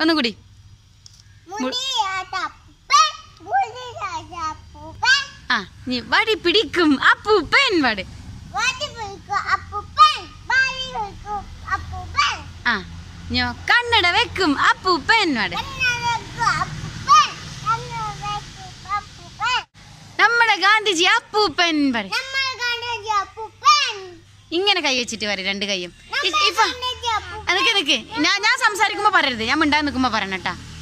ഒന്നുകൂടി മുടിയാട്ടപ്പൻ മുടിയാട്ടപ്പൻ ആ നീ വടി പിടിക്കും അപ്പൂപ്പൻ വട് വാടി വിളിക്കും അപ്പൂപ്പൻ വാടി വിളിക്കും അപ്പൂപ്പൻ ആ ഞോ കണ്ണട വെക്കും അപ്പൂപ്പൻ വട് കണ്ണടക്കും അപ്പൂപ്പൻ കണ്ണടക്കും അപ്പൂപ്പൻ നമ്മുടെ ഗാന്ധിജി അപ്പൂപ്പൻ വട് നമ്മൾ കണ്ടത് അപ്പൂപ്പൻ ഇങ്ങനെ കൈ വെച്ചിട്ട് വരെ രണ്ട് കൈയും ഇ- നമ്മൾ ഇപ്പൊ കണ്ടത് അപ്പൂപ്പൻ അതൊക്കെ നിക്ക് ഞാൻ ഞാൻ സംസാരിക്കുമ്പോ പറയരുത് ഞാൻ മിണ്ടാൻ നിൽക്കുമ്പോ പറയണട്ടാ